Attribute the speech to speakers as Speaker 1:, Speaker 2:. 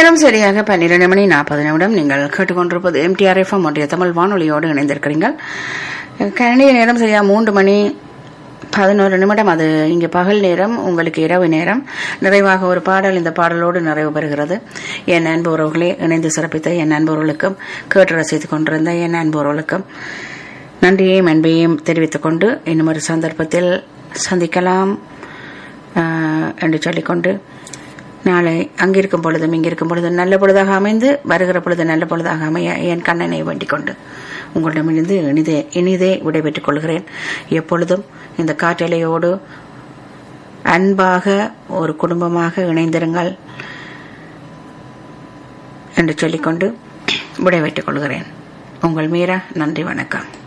Speaker 1: நேரம் சரியாக பன்னிரண்டு மணி நாற்பது நிமிடம் நீங்கள் கேட்டுக்கொண்டிருப்பது எம்டிஆர் எஃப்எம் ஒன்றிய தமிழ் வானொலியோடு இணைந்திருக்கிறீர்கள் கனடிய நேரம் சரியா மூன்று மணி பதினோரு நிமிடம் அது இங்கே பகல் நேரம் உங்களுக்கு இரவு நேரம் நிறைவாக ஒரு பாடல் இந்த பாடலோடு நிறைவு பெறுகிறது என் அன்புறவுகளே இணைந்து சிறப்பித்த என் அன்புறவுகளுக்கும் கேட்டு ரசித்துக் கொண்டிருந்த என் அன்புறவுகளுக்கும் நன்றியையும் அன்பையும் தெரிவித்துக் கொண்டு இன்னும் ஒரு சந்தர்ப்பத்தில் சந்திக்கலாம் ஆஹ், என்று சொல்லிக்கொண்டு நாளை அங்கிருக்கும் பொழுதும் இங்கிருக்கும் பொழுதும் நல்ல பொழுதாக அமைந்து வருகிற பொழுது நல்ல பொழுதாக அமைய என் கண்ணனை வேண்டிக் கொண்டு உங்களிடமிருந்து இனிதே இனிதே விடைபெற்றுக் கொள்கிறேன் எப்பொழுதும் இந்த காற்றலையோடு அன்பாக ஒரு குடும்பமாக இணைந்திருங்கள் என்று சொல்லிக்கொண்டு விடைபெற்றுக் கொள்கிறேன் உங்கள் மீரா நன்றி வணக்கம்